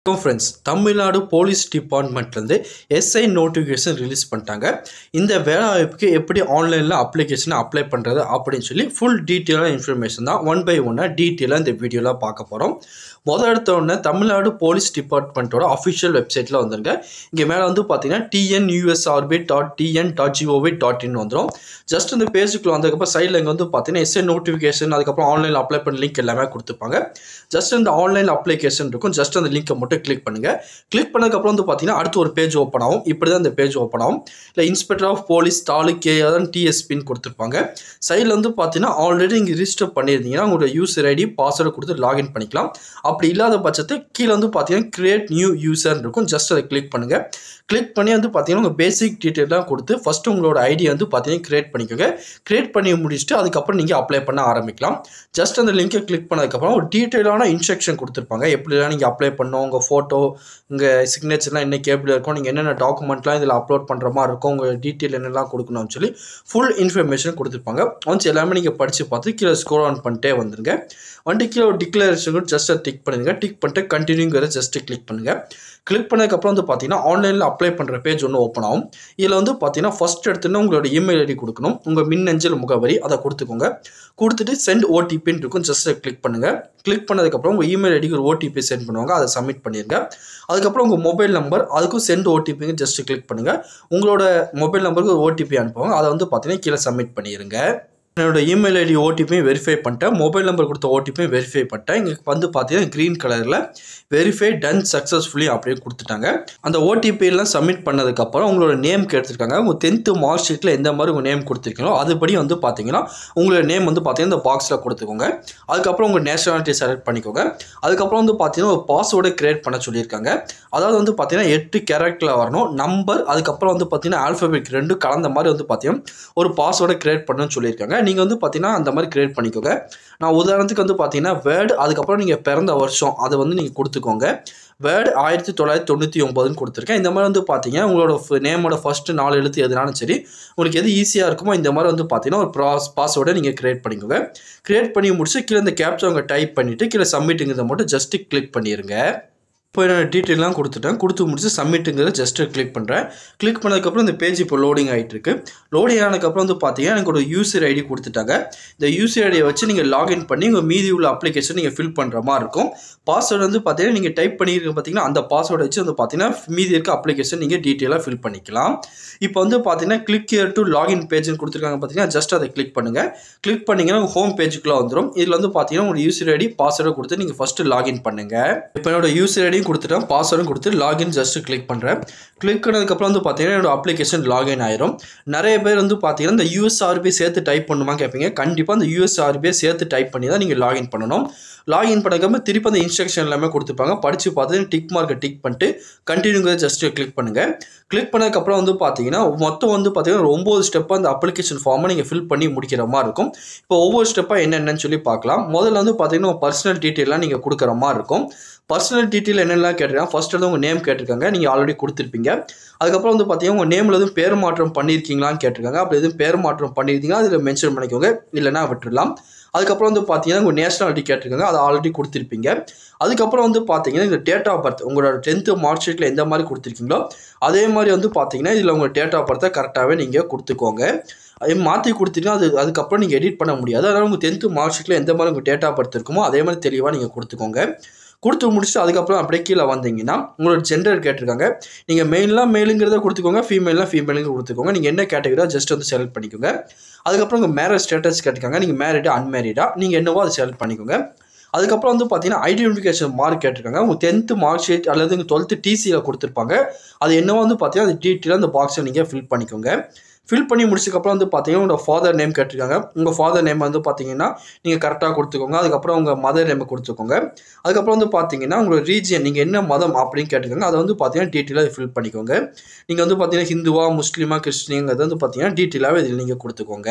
வணக்கம் friends Tamil Nadu police டிபார்ட்மெண்ட்லேருந்து SI notification release பண்ணிட்டாங்க இந்த வேலை வாய்ப்புக்கு எப்படி ஆன்லைனில் அப்ளிகேஷனை அப்ளை பண்ணுறது அப்படின்னு சொல்லி ஃபுல் டீட்டெயிலான இன்ஃபர்மேஷன் தான் ஒன் பை ஒன்னாக டீட்டெயிலாக இந்த வீடியோவில் பார்க்க போகிறோம் முதல் எடுத்த உடனே தமிழ்நாடு போலீஸ் டிபார்ட்மெண்ட்டோட அஃபிஷியல் வெப்சைட்டில் வந்துருங்க இங்கே மேலே வந்து பார்த்தீங்கன்னா TNUSRB dot TN dot GOV dot in வந்துடும் ஜஸ்ட் இந்த பேஜுக்குள்ள வந்ததுக்கப்புறம் சைடில் இங்கே வந்து பார்த்தீங்கன்னா எஸ்ஐ நோட்டிஃபிகேஷன் அதுக்கப்புறம் ஆன்லைனில் அப்ளை பண்ண லிங்க் எல்லாமே கொடுத்துருப்பாங்க ஜஸ்ட் இந்த ஆன்லைன் அப்ளிகேஷன் இருக்கும் ஜஸ்ட் அந்த லிங்கை மட்டும் கிளிக் பண்ணுங்கள் கிளிக் பண்ணதுக்கப்புறம் வந்து பார்த்தீங்கன்னா அடுத்து ஒரு பேஜ் ஓப்பன் ஆகும் இப்படி தான் இந்த பேஜ் ஓப்பன் ஆகும் இல்லை இன்ஸ்பெக்டர் ஆஃப் போலீஸ் தாலுக்கே அதான் டிஎஸ்பின்னு கொடுத்துருப்பாங்க சைடில் வந்து பார்த்தீங்கன்னா ஆல்ரெடி இங்கே ரிஜிஸ்டர் பண்ணியிருந்தீங்கன்னா உங்களோட யூசர் ஐடி பாஸ்வேர்டு கொடுத்து லாகின் பண்ணிக்கலாம் அப்படி இல்லாத பட்சத்து கீழே வந்து பார்த்தீங்கன்னா கிரியேட் நியூ யூசர் இருக்கும் ஜஸ்ட் அதை கிளிக் பண்ணுங்கள் கிளிக் பண்ணி வந்து பார்த்தீங்கன்னா உங்கள் பேசிக் டீட்டெயிலாம் கொடுத்து ஃபஸ்ட்டு உங்களோட ஐடி வந்து பார்த்தீங்கன்னா கிரியேட் பண்ணிக்கோங்க கிரியேட் பண்ணி முடிச்சுட்டு அதுக்கப்புறம் நீங்கள் அப்ளை பண்ண ஆரம்பிக்கலாம் ஜஸ்ட் அந்த லிங்கை கிளிக் பண்ணதுக்கப்புறம் ஒரு டீட்டெயிலான இன்ஸ்ட்ரக்ஷன் கொடுத்துருப்பாங்க எப்படிலாம் நீங்கள் அப்ளை பண்ணணும் உங்கள் ஃபோட்டோ உங்கள் சிக்னேச்சர்லாம் என்ன கேபிள் இருக்கும் நீங்கள் என்னென்ன டாக்குமெண்ட்லாம் இதில் அப்லோட் பண்ணுற மாதிரி இருக்கும் உங்கள் டீட்டெயில் என்னெல்லாம் கொடுக்கணும்னு சொல்லி ஃபுல் இன்ஃபர்மேஷன் கொடுத்துருப்பாங்க ஒன்ஸ் எல்லாமே நீங்கள் படித்து பார்த்து கீழே ஸ்கோர் ஆன் பண்ணிட்டே வந்துருங்க வந்துட்டு கீழே ஒரு டிக்ளரேஷன் ஜஸ்ட் டிக் பண்ணுங்க டிக் பண்ணிட்டு கண்டினியூங்கிற ஜஸ்ட் கிளிக் பண்ணுங்கள் கிளிக் பண்ணதுக்கப்புறம் வந்து பார்த்தீங்கன்னா ஆன்லைனில் அப்ளை பண்ணுற பேஜ் ஒன்று ஓப்பன் ஆகும் இதில் வந்து பார்த்தீங்கன்னா ஃபஸ்ட் எடுத்துன்னு உங்களோட இமெயில் ஐடி கொடுக்கணும் உங்கள் மின்னஞ்சல் முகவரி அதை கொடுத்துக்கோங்க கொடுத்துட்டு சென்ட் ஓடிபின்னு இருக்கும் ஜஸ்ட் கிளிக் பண்ணுங்கள் கிளிக் பண்ணதுக்கப்புறம் உங்கள் இமெயில் ஐடிக்கு ஒரு ஓடிபி சென்ட் பண்ணுவாங்க அதை சப்மிட் பண்ணிடுங்க அதுக்கப்புறம் உங்கள் மொபைல் நம்பர் அதுக்கும் சென்ட் ஓடிபிங்க ஜஸ்ட் கிளிக் பண்ணுங்கள் உங்களோட மொபைல் நம்பருக்கு ஒரு ஓடிபி அனுப்புவாங்க அதை வந்து பார்த்தீங்கன்னா கீழே சப்மிட் பண்ணிடுங்க என்னோட இமெயில் ஐடி ஓடிபியும் வெரிஃபை பண்ணிட்டேன் மொபைல் நம்பர் கொடுத்த ஓடிபியும் வெரிஃபை பண்ணிட்டேன் இங்கே வந்து பார்த்தீங்கன்னா க்ரீன் கலரில் வெரிஃபை டன் சக்ஸஸ்ஃபுல்லி அப்படின்னு கொடுத்துட்டாங்க அந்த ஓடிபியெல்லாம் சப்மிட் பண்ணதுக்கப்புறம் உங்களோட நேம் கேட்டிருக்காங்க உங்கள் டென்த்து மார்க் ஷீட்டில் எந்த மாதிரி உங்கள் நேம் கொடுத்துருக்கீங்களோ அதுபடி வந்து பார்த்தீங்கன்னா உங்களோட நேம் வந்து பார்த்தீங்கன்னா இந்த பாக்ஸில் கொடுத்துக்கோங்க அதுக்கப்புறம் உங்கள் நேஷனாலிட்டி செலக்ட் பண்ணிக்கோங்க அதுக்கப்புறம் வந்து பார்த்தீங்கன்னா ஒரு பாஸ்வேர்டை க்ரியேட் பண்ண சொல்லியிருக்காங்க அதாவது வந்து பார்த்தீங்கன்னா எட்டு கேரக்டரில் வரணும் நம்பர் அதுக்கப்புறம் வந்து பார்த்தீங்கன்னா ஆல்ஃபபெட் ரெண்டும் கலந்த மாதிரி வந்து பார்த்தீங்கன்னா ஒரு பாஸ்வேர்டை க்ரியேட் பண்ணணும்னு சொல்லியிருக்காங்க நீங்கள் வந்து பார்த்தீங்கன்னா அந்த மாதிரி க்ரியேட் பண்ணிக்கோங்க நான் உதாரணத்துக்கு வந்து பார்த்தீங்கன்னா வேர்டு அதுக்கப்புறம் நீங்கள் பிறந்த வருஷம் அதை வந்து நீங்கள் கொடுத்துக்கோங்க வேர்டு ஆயிரத்தி தொள்ளாயிரத்தி தொண்ணூற்றி ஒம்பதுன்னு கொடுத்துருக்கேன் இந்த மாதிரி வந்து பார்த்தீங்கன்னா உங்களோட நேமோட ஃபஸ்ட்டு நாலு எழுத்து எதுனாலும் சரி உங்களுக்கு எது ஈஸியாக இருக்குமோ இந்த மாதிரி வந்து பார்த்தீங்கன்னா ஒரு ப்ராஸ் பாஸ்வேர்டை நீங்கள் க்ரியேட் பண்ணிக்கோங்க க்ரியேட் பண்ணி முடிச்சு கீழே இந்த கேப்ச்சர் உங்கள் டைப் பண்ணிவிட்டு கீழே சப்மிட்டுங்கிறத மட்டும் ஜஸ்ட்டு கிளிக் பண்ணிடுங்க இப்போ நான் டீட்டெயிலாம் கொடுத்துட்டேன் கொடுத்து முடிச்சு சப்மிட்டுங்கிறத ஜஸ்ட்டு கிளிக் பண்ணுறேன் கிளிக் பண்ணதுக்கப்புறம் இந்த பேஜ் இப்போ லோடிங் ஆகிட்டு இருக்கு லோடிங் ஆனதுக்கப்புறம் வந்து பார்த்தீங்கன்னா எனக்கு ஒரு யூசர் ஐடி கொடுத்துட்டாங்க இந்த யூசர் ஐடியை வச்சு நீங்கள் லாகின் பண்ணி உங்கள் மீதி உள்ள அப்ளிகேஷன் நீங்கள் ஃபில் பண்ணுற மாதிரி இருக்கும் பாஸ்வேர்டு வந்து பார்த்தீங்கன்னா நீங்கள் டைப் பண்ணியிருக்க பார்த்தீங்கன்னா அந்த பாஸ்வேர்டை வச்சு வந்து பார்த்தீங்கன்னா மீதி இருக்க அப்ளிகேஷன் நீங்கள் டீட்டெயிலாக ஃபில் பண்ணிக்கலாம் இப்போ வந்து பார்த்தீங்கன்னா கிளிக் இயர் டு லாகின் பேஜ்னு கொடுத்துருக்காங்க பார்த்தீங்கன்னா ஜஸ்ட் அதை கிளிக் பண்ணுங்கள் கிளிக் பண்ணிங்கன்னா உங்கள் ஹோம் பேஜுக்குள்ளே வந்துடும் இதில் வந்து பார்த்தீங்கன்னா உங்கள் யூசர் ஐடி பாஸ்வேர்டை கொடுத்து நீங்கள் ஃபஸ்ட்டு லாகின் பண்ணுங்கள் இப்போ என்னோட யூசர் ஐடியும் கொடுத்துட்டேன் பாஸ்வேர்டும் கொடுத்து லாகின் ஜஸ்ட் கிளிக் பண்ணுறேன் கிளிக் பண்ணதுக்கப்புறம் வந்து பார்த்தீங்கன்னா என்னோட அப்ளிகேஷன் லாகின் ஆயிரும் நிறைய பேர் வந்து பார்த்தீங்கன்னா இந்த யூஎஸ்ஆர்பி சேர்த்து டைப் பண்ணுமா கேட்பீங்க கண்டிப்பாக அந்த யூஎஸ்ஆர்பியை சேர்த்து டைப் பண்ணி தான் நீங்கள் லாகின் பண்ணணும் லாகின் பண்ணாமல் திருப்பி அந்த இன்ஸ்ட்ரக்ஷன் எல்லாமே கொடுத்துருப்பாங்க படித்து பார்த்து டிக் மார்க்கை டிக் பண்ணிட்டு கண்டினியூங்கிறத ஜஸ்ட் கிளிக் பண்ணுங்கள் கிளிக் பண்ணதுக்கப்புறம் வந்து பார்த்தீங்கன்னா மொத்தம் வந்து பார்த்தீங்கன்னா ஒரு ஒம்பது ஸ்டெப்பாக அந்த அப்ளிகேஷன் ஃபார்மை நீங்கள் ஃபில் பண்ணி முடிக்கிற மாதிரி இருக்கும் இப்போ ஒவ்வொரு ஸ்டெப்பாக என்னென்னு சொல்லி பார்க்கலாம் முதல்ல வந்து பார்த்தீங்கன்னா பர்சனல் டீட்டெயிலாம் நீங்கள் கொடுக்குற மாதிரி இருக்கும் பர்சனல் டீட்டெயில் என்னெல்லாம் கேட்டிருக்காங்க ஃபர்ஸ்ட் வந்து உங்கள் நேம் கேட்டிருக்காங்க நீங்கள் ஆல்ரெடி கொடுத்துருப்பீங்க அதுக்கப்புறம் வந்து பார்த்தீங்கன்னா உங்கள் நேமில் எதுவும் பேர் மாற்றம் பண்ணியிருக்கீங்களான்னு கேட்டிருக்காங்க அப்படி எதுவும் பேர் மாற்றம் பண்ணியிருந்தீங்கன்னா அதில் மென்ஷன் பண்ணிக்கோங்க இல்லைனா விட்டுடலாம் அதுக்கப்புறம் வந்து பார்த்தீங்கன்னா உங்கள் நேஷனாலிட்டி கேட்டிருக்காங்க அதை ஆல்ரெடி கொடுத்துருப்பீங்க அதுக்கப்புறம் வந்து பார்த்தீங்கன்னா இந்த டேட் ஆஃப் பர்த் உங்களோட டென்த்து மார்க் ஷீட்டில் எந்த மாதிரி கொடுத்துருக்கீங்களோ அதே மாதிரி வந்து பார்த்தீங்கன்னா இதில் உங்கள் டேட் ஆஃப் பர்த்தை கரெக்டாகவே நீங்கள் கொடுத்துக்கோங்க அதே மாற்றி கொடுத்தீங்கன்னா அது அதுக்கப்புறம் நீங்கள் எடிட் பண்ண முடியாது அதனால் உங்கள் டென்த்து மார்க் ஷீட்டில் எந்த மாதிரி உங்கள் டேட் ஆஃப் பர்த் இருக்குமோ அதே மாதிரி தெளிவாக நீங்கள் கொடுத்துக்கோங்க கொடுத்து முடிச்சுட்டு அதுக்கப்புறம் அப்படியே கீழே வந்தீங்கன்னா உங்களோட ஜெண்டர் கேட்டிருக்காங்க நீங்கள் மெயிலாம் மேலுங்கிறத கொடுத்துக்கோங்க ஃபீமேலாம் ஃபீமேலுங்க கொடுத்துக்கோங்க நீங்கள் என்ன கேட்டகரியா ஜஸ்ட் வந்து செலக்ட் பண்ணிக்கோங்க அதுக்கப்புறம் உங்கள் மேரேஜ் ஸ்டேட்டஸ் கேட்டிருக்காங்க நீங்கள் மேரிடா அன்மேரிடா நீங்கள் என்னவோ அதை செலக்ட் பண்ணிக்கோங்க அதுக்கப்புறம் வந்து பார்த்தீங்கன்னா ஐடென்டிஃபிகேஷன் மார்க் கேட்டிருக்காங்க உங்கள் டென்த்து மார்க் ஷீட் அல்லது உங்கள் டுவெல்த்து டிசியில் கொடுத்துருப்பாங்க அது என்னவோ வந்து பார்த்தீங்கன்னா அது டீட்டெயிலாக அந்த பாக்ஸை நீங்கள் ஃபில் பண்ணிக்கோங்க ஃபில் பண்ணி முடிச்சதுக்கப்புறம் வந்து பார்த்தீங்கன்னா உங்களோட ஃபாதர் நேம் கேட்டிருக்காங்க உங்கள் ஃபாதர் நேம் வந்து பார்த்தீங்கன்னா நீங்கள் கரெக்டாக கொடுத்துக்கோங்க அதுக்கப்புறம் உங்கள் மதர் நேம் கொடுத்துக்கோங்க அதுக்கப்புறம் வந்து பார்த்தீங்கன்னா உங்களோட ரீஜியன் நீங்கள் என்ன மதம் அப்படின்னு கேட்டிருக்காங்க அதை வந்து பார்த்தீங்கன்னா டீட்டெயிலாக ஃபில் பண்ணிக்கோங்க நீங்கள் வந்து பார்த்தீங்கன்னா ஹிந்துவா முஸ்லீமா கிறிஸ்டினிங்கிறது வந்து பார்த்தீங்கன்னா டீட்டெயிலாகவே இதில் நீங்கள் கொடுத்துக்கோங்க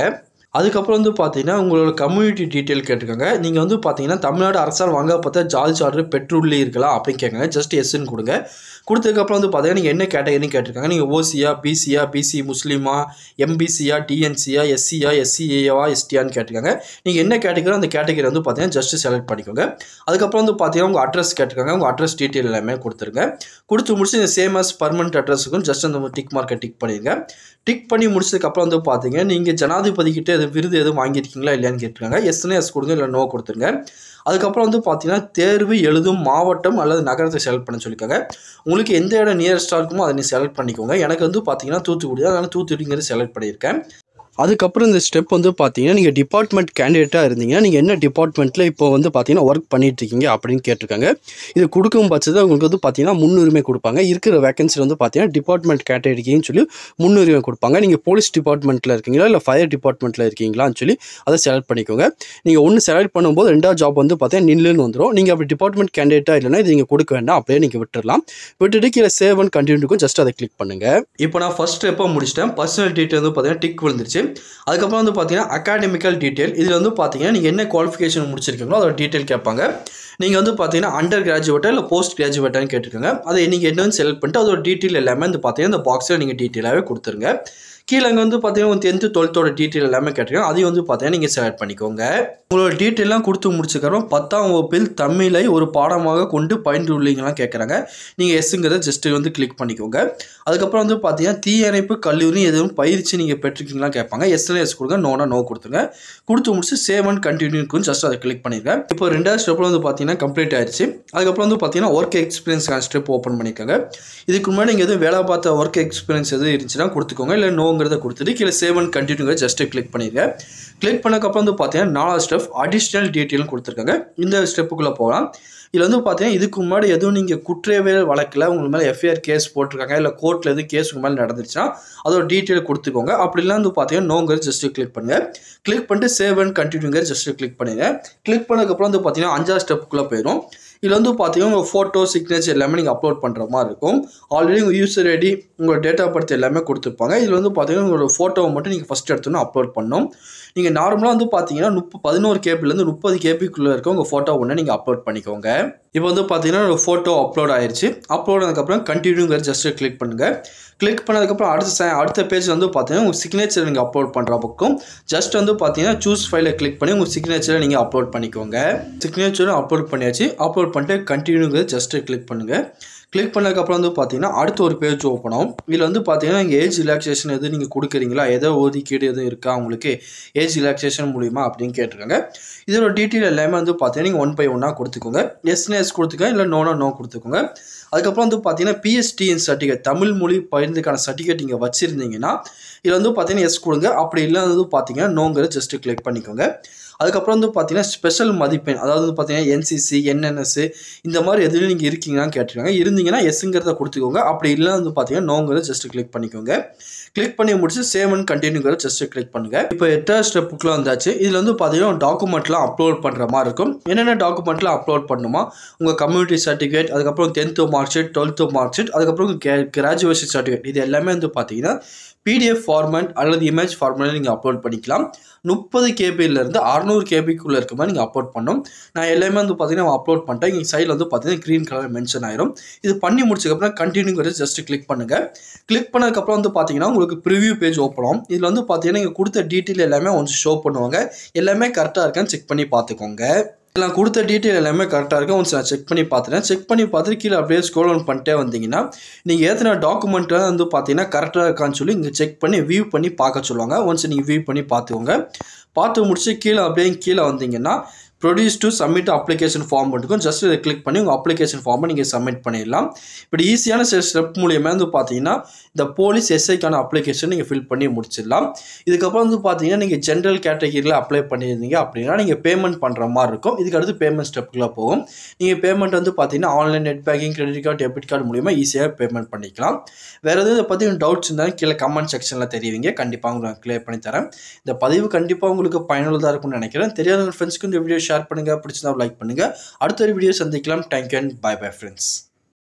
அதுக்கப்புறம் வந்து பார்த்தீங்கன்னா உங்களோட கம்யூனிட்டி டீட்டெயில் கேட்டிருக்காங்க நீங்கள் வந்து பார்த்தீங்கன்னா தமிழ்நாடு அரசால் வாங்க பார்த்தா ஜாதி சார்ஜர் பெட்ரோல்லே இருக்கலாம் அப்படின்னு கேட்குறாங்க ஜஸ்ட் எஸ்ன்னு கொடுங்க கொடுத்ததுக்கப்புறம் வந்து பார்த்தீங்கன்னா நீங்கள் என்ன கேட்டகரின்னு கேட்டிருக்காங்க நீங்கள் ஓசியா பிசியா பிசி முஸ்லீமா எம்பிசியா டிஎன்சியா எஸ்சியா எஸ்சிஏவா எஸ்டியான்னு கேட்டிருக்காங்க நீங்கள் என்ன கேட்டகரி அந்த கேட்டகரி வந்து பார்த்தீங்கன்னா ஜஸ்ட் செலக்ட் பண்ணிக்கோங்க அதுக்கப்புறம் வந்து பார்த்தீங்கன்னா உங்கள் அட்ரஸ் கேட்டிருக்காங்க உங்கள் அட்ரஸ் டீட்டெயில் எல்லாமே கொடுத்துருங்க கொடுத்து முடிச்சு இந்த சேம் அஸ் பர்மனெண்ட் அட்ரஸுக்கும் ஜஸ்ட் அந்த டிக் மார்க்கை டிக் பண்ணிடுங்க டிக் பண்ணி முடிச்சதுக்கப்புறம் வந்து பார்த்தீங்க நீங்கள் ஜனாதிபதி கிட்ட எது விருது எதுவும் வாங்கியிருக்கீங்களா இல்லையான்னு கேட்டிருக்காங்க எஸ்னே எஸ் கொடுங்க இல்லை நோ கொடுத்துருங்க அதுக்கப்புறம் வந்து பார்த்தீங்கன்னா தேர்வு எழுதும் மாவட்டம் அல்லது நகரத்தை செலக்ட் பண்ண சொல்லியிருக்காங்க உங்களுக்கு எந்த இடம் நியரஸ்ட்டாக இருக்குமோ அதை நீ செலக்ட் பண்ணிக்கோங்க எனக்கு வந்து பார்த்தீங்கன்னா தூத்துக்குடி தான் அதனால் தூத்துக்குடிங்கிறது செலக்ட் பண்ணியிருக்கேன் அதுக்கப்புறம் இந்த ஸ்டெப் வந்து பார்த்தீங்கன்னா நீங்கள் டிபார்ட்மெண்ட் கேண்டிடேட்டாக இருந்தீங்கன்னா நீங்கள் என்ன டிபார்ட்மெண்ட்டில் இப்போ வந்து பார்த்தீங்கன்னா ஒர்க் பண்ணிட்டு இருக்கீங்க அப்படின்னு கேட்டிருக்காங்க இது கொடுக்கும் பட்சத்தில் உங்களுக்கு வந்து பார்த்தீங்கன்னா முன்னுரிமை கொடுப்பாங்க இருக்கிற வேகன்சி வந்து பார்த்தீங்கன்னா டிபார்ட்மெண்ட் கேட்டகரிக்குன்னு சொல்லி முன்னுரிமை கொடுப்பாங்க நீங்கள் போலீஸ் டிபார்ட்மெண்ட்டில் இருக்கீங்களா இல்லை ஃபயர் டிபார்ட்மெண்ட்டில் இருக்கீங்களான்னு சொல்லி அதை செலக்ட் பண்ணிக்கோங்க நீங்கள் ஒன்று செலக்ட் பண்ணும்போது ரெண்டாவது ஜாப் வந்து பார்த்தீங்கன்னா நில்லுன்னு வந்துடும் நீங்கள் அப்படி டிபார்ட்மெண்ட் கேண்டிடேட்டாக இல்லைன்னா இது நீங்கள் கொடுக்க வேண்டாம் அப்படியே நீங்கள் விட்டுடலாம் விட்டுட்டு கீழே சேவ் அண்ட் கண்டினியூக்கும் ஜஸ்ட் அதை கிளிக் பண்ணுங்கள் இப்போ நான் ஃபஸ்ட் ஸ்டெப்பை முடிச்சிட்டேன் பர்சனல் டீட்டெயில் வந்து பார்த்தீங்கன்னா டிக் விழுந்துருச்சு அதுக்கப்புறம் வந்து பார்த்தீங்கன்னா அகாடமிக்கல் டீட்டெயில் இதில் வந்து பார்த்தீங்கன்னா நீங்கள் என்ன குவாலிஃபிகேஷன் முடிச்சிருக்கீங்களோ அதோட டீட்டெயில் கேட்பாங்க நீங்கள் வந்து பார்த்தீங்கன்னா அண்டர் கிராஜுவேட்டா இல்லை போஸ்ட் கிராஜுவேட்டான்னு கேட்டிருக்காங்க அதை நீங்கள் என்னன்னு செலக்ட் பண்ணிட்டு அதோட டீட்டெயில் எல்லாமே வந்து பார்த்தீங்கன்னா இந்த பாக்ஸில் நீங்கள் டீட்டெயிலாகவே கொடுத்துருங்க கீழே அங்கே வந்து பார்த்தீங்கன்னா உங்கள் டென்த்து டுவெல்த்தோட டீட்டெயில் எல்லாமே கேட்டிருக்காங்க அதையும் வந்து பார்த்தீங்கன்னா நீங்கள் செலக்ட் பண்ணிக்கோங்க உங்களோட டீட்டெயிலாம் கொடுத்து முடிச்சுக்கிறோம் பத்தாம் வகுப்பில் தமிழை ஒரு பாடமாக கொண்டு பயின்றுள்ளீங்களாம் கேட்குறாங்க நீங்கள் எஸ்ஸுங்கிறத ஜஸ்ட்டு வந்து கிளிக் பண்ணிக்கோங்க அதுக்கப்புறம் வந்து பார்த்தீங்கன்னா தீயணைப்பு கல்லூரி எதுவும் பயிற்சி நீங்கள் பெற்றிருக்கீங்களா கேட்பாங்க எஸ்எல் எஸ் கொடுங்க நோனா நோ கொடுத்துருங்க கொடுத்து முடிச்சு சேவ் அண்ட் கண்டினியூக்கும் ஜஸ்ட் அதை கிளிக் பண்ணிருக்கேன் இப்போ ரெண்டாவது ஸ்டெப்பில் வந்து பார்த்தீங்கன்னா கம்ப்ளீட் ஆயிடுச்சு அதுக்கப்புறம் வந்து பார்த்தீங்கன்னா ஒர்க் எக்ஸ்பீரியன்ஸ்க்கான ஸ்டெப் ஓப்பன் பண்ணிக்கோங்க இதுக்கு முன்னாடி நீங்கள் எதுவும் வேலை பார்த்த ஒர்க் எக்ஸ்பீரியன்ஸ் எதுவும் இருந்துச்சுன்னா கொடுத்துக்கோங்க இல்லை நோங்கிறத கொடுத்துட்டு கீழே சேவ் அண்ட் கண்டினியூங்க ஜஸ்ட் கிளிக் பண்ணிடுங்க கிளிக் பண்ணக்கப்புறம் வந்து பார்த்தீங்கன்னா நாலாவது ஸ்டெப் அடிஷ்னல் டீட்டெயிலும் கொடுத்துருக்காங்க இந்த ஸ்டெப்புக்குள்ளே போகலாம் இதில் வந்து பார்த்தீங்கன்னா இதுக்கு முன்னாடி எதுவும் நீங்கள் குற்றவியல் வழக்கில் உங்களுக்கு மேலே எஃப்ஐஆர் கேஸ் போட்டிருக்காங்க இல்லை கோர்ட்டில் எதுவும் கேஸ் உங்கள் மேலே நடந்துச்சுன்னா அதோட டீட்டெயில் கொடுத்துக்கோங்க அப்படிலாம் வந்து பார்த்தீங்கன்னா நோங்கிறது ஜஸ்ட்டு கிளிக் பண்ணுங்கள் கிளிக் பண்ணிட்டு சேவ் அண்ட் கண்டினியூங்கிற ஜஸ்ட்டு கிளிக் பண்ணுங்க கிளிக் பண்ணதுக்கப்புறம் வந்து பார்த்தீங்கன்னா அஞ்சாவது ஸ்டெப்புக்குள்ளே போயிடும் இதில் வந்து பார்த்தீங்கன்னா உங்கள் ஃபோட்டோ சிக்னேச்சர் எல்லாமே நீங்கள் அப்லோட் பண்ணுற மாதிரி இருக்கும் ஆல்ரெடி உங்கள் யூசர் ஐடி உங்களோட டேட் ஆஃப் பர்த் எல்லாமே கொடுத்துருப்பாங்க இதில் வந்து பார்த்தீங்கன்னா உங்களோட ஃபோட்டோவை மட்டும் நீங்கள் ஃபஸ்ட் எடுத்தோன்னு அப்லோட் பண்ணணும் நீங்கள் நார்மலாக வந்து பார்த்தீங்கன்னா முப்ப பதினோரு கேபிலேருந்து முப்பது கேபிக்குள்ளே இருக்க உங்கள் ஃபோட்டோ ஒன்று நீங்கள் அப்லோட் பண்ணிக்கோங்க இப்போ வந்து பார்த்தீங்கன்னா ஒரு ஃபோட்டோ அப்லோட் ஆயிடுச்சு அப்லோட் ஆனதுக்கப்புறம் கண்டினியூங்கிற ஜஸ்ட்டு கிளிக் பண்ணுங்கள் கிளிக் பண்ணதுக்கப்புறம் அடுத்த ச அடுத்த பேஜ் வந்து பார்த்தீங்கன்னா உங்கள் சிக்னேச்சர் நீங்கள் அப்லோட் பண்ணுற பக்கம் ஜஸ்ட் வந்து பார்த்தீங்கன்னா சூஸ் ஃபைலை கிளிக் பண்ணி உங்கள் சிக்னேச்சரை நீங்கள் அப்லோட் பண்ணிக்கோங்க சிக்னேச்சரும் அப்லோட் பண்ணியாச்சு அப்லோட் பண்ணிட்டு கண்டினியூங்கிற ஜஸ்ட்டு கிளிக் பண்ணுங்கள் கிளிக் பண்ணதுக்கப்புறம் வந்து பார்த்தீங்கன்னா அடுத்த ஒரு பேஜ் ஓப்பன் ஆகும் இதில் வந்து பார்த்தீங்கன்னா நீங்கள் ஏஜ் ரிலாக்ஸேஷன் எதுவும் நீங்கள் கொடுக்குறீங்களா ஏதோ ஒதுக்கீடு எதுவும் இருக்கா உங்களுக்கு ஏஜ் ரிலாக்ஸேஷன் மூலிமா அப்படின்னு கேட்டிருக்காங்க இதோட டீட்டெயில் எல்லாமே வந்து பார்த்தீங்கன்னா நீங்கள் ஒன் பை ஒன்னாக கொடுத்துக்கோங்க எஸ்னு எஸ் கொடுத்துக்கோங்க இல்லை நோனா நோ கொடுத்துக்கோங்க அதுக்கப்புறம் வந்து பார்த்தீங்கன்னா பிஎஸ்டிஎன் சர்டிஃபிகேட் தமிழ் மொழி பயிர்ந்துக்கான சர்டிஃபிகேட் நீங்கள் வச்சுருந்தீங்கன்னா இதில் வந்து பார்த்தீங்கன்னா எஸ் கொடுங்க அப்படி இல்லைன்னா வந்து பார்த்தீங்கன்னா நோங்கிறத ஜஸ்ட்டு கிளிக் பண்ணிக்கோங்க அதுக்கப்புறம் வந்து பார்த்தீங்கன்னா ஸ்பெஷல் மதிப்பெண் அதாவது வந்து பார்த்தீங்கன்னா என்சிசி என்என்எஸ் இந்த மாதிரி எதுவும் நீங்கள் இருக்கீங்களான்னு கேட்டிருக்காங்க இருந்தீங்கன்னா எஸ்ங்கிறத கொடுத்துக்கோங்க அப்படி இல்லை வந்து பார்த்தீங்கன்னா நோங்கிறத ஜஸ்ட் கிளிக் பண்ணிக்கோங்க கிளிக் பண்ணி முடிச்சு சேவ் அண்ட் கண்டினியூங்கிற ஜஸ்ட் கிளிக் பண்ணுங்க இப்போ எட்டாவது ஸ்டெப்புக்குள்ள வந்தாச்சு இதில் வந்து பார்த்தீங்கன்னா டாக்குமெண்ட்லாம் அப்லோட் பண்ணுற மாதிரி இருக்கும் என்னென்ன டாக்குமெண்ட்லாம் அப்லோட் பண்ணணுமா உங்கள் கம்யூனிட்டி சர்டிஃபிகேட் அதுக்கப்புறம் tenth mark sheet twelfth mark sheet அதுக்கப்புறம் கிராஜுவேஷன் சர்டிஃபிகேட் இது எல்லாமே வந்து பார்த்தீங்கன்னா பிடிஎஃப் ஃபார்மேட் அல்லது இமேஜ் ஃபார்மேட்டில் நீங்கள் அப்லோட் பண்ணிக்கலாம் முப்பது கேபியிலேருந்து அறநூறு கேபிக்குள்ளே இருக்க மாதிரி நீங்கள் அப்லோட் பண்ணணும் நான் எல்லாமே வந்து பார்த்தீங்கன்னா அப்லோட் பண்ணிட்டேன் இங்கே சைடில் வந்து பார்த்தீங்கன்னா க்ரீன் கலர் மென்ஷன் ஆயிரும் இது பண்ணி முடிச்சதுக்கப்புறம் கண்டினியூங்கிறது ஜஸ்ட் கிளிக் பண்ணுங்கள் கிளிக் பண்ணதுக்கப்புறம் வந்து பார்த்தீங்கன்னா உங்களுக்கு ப்ரிவியூ பேஜ் ஓப்பன் ஆகும் இதில் வந்து பார்த்தீங்கன்னா நீங்கள் கொடுத்த டீட்டெயில் எல்லாமே ஒன்று ஷோ பண்ணுவாங்க எல்லாமே கரெக்டாக இருக்கான்னு செக் பண்ணி பார்த்துக்கோங்க நான் கொடுத்த டீட்டெயில் எல்லாமே கரெக்டாக இருக்கும் ஒன்ஸ் நான் செக் பண்ணி பார்த்துட்டேன் செக் பண்ணி பார்த்துட்டு கீழே அப்படியே ஸ்க்ரோல் ஆன் பண்ணிட்டே வந்தீங்கன்னா நீங்கள் ஏற்றின டாக்குமெண்ட்டில் வந்து பார்த்தீங்கன்னா கரெக்டாக இருக்கான்னு சொல்லி இங்கே செக் பண்ணி வியூ பண்ணி பார்க்க சொல்லுவாங்க ஒன்ஸ் நீங்கள் வியூ பண்ணி பார்த்துக்கோங்க பார்த்து முடிச்சு கீழே அப்படியே கீழே வந்தீங்கன்னா produce to submit application form இருக்கும் ஜஸ்ட் இதை கிளிக் பண்ணி உங்கள் அப்ளிகேஷன் ஃபார்மை நீங்கள் சப்மிட் பண்ணிடலாம் இப்படி ஈஸியான சில ஸ்டெப் மூலியமாக வந்து பார்த்தீங்கன்னா இந்த போலீஸ் எஸ்ஐக்கான அப்ளிகேஷன் நீங்கள் ஃபில் பண்ணி முடிச்சிடலாம் இதுக்கப்புறம் வந்து பார்த்தீங்கன்னா நீங்கள் ஜென்ரல் கேட்டகிரியில் அப்ளை பண்ணியிருந்தீங்க அப்படின்னா நீங்கள் பேமெண்ட் பண்ணுற மாதிரி இருக்கும் இதுக்கு அடுத்து பேமெண்ட் ஸ்டெப்புக்குள்ளே போகும் நீங்கள் பேமெண்ட் வந்து பார்த்தீங்கன்னா online net banking credit card debit card மூலியமாக ஈஸியாக பேமெண்ட் பண்ணிக்கலாம் வேறு எதுவும் இதை பற்றி டவுட்ஸ் இருந்தாலும் கீழே கமெண்ட் செக்ஷனில் தெரிவிங்க கண்டிப்பாக உங்களுக்கு கிளியர் பண்ணி தரேன் இந்த பதிவு கண்டிப்பாக உங்களுக்கு பயனுள்ளதாக இருக்கும்னு நினைக்கிறேன் தெரியாத ஃப்ரெண்ட்ஸ்க்கு இந்த வீடியோ ஷேர் பண்ணுங்கள் பிடிச்சிருந்தா லைக் பண்ணுங்கள் அடுத்த ஒரு வீடியோ சந்திக்கலாம் thank you and bye bye friends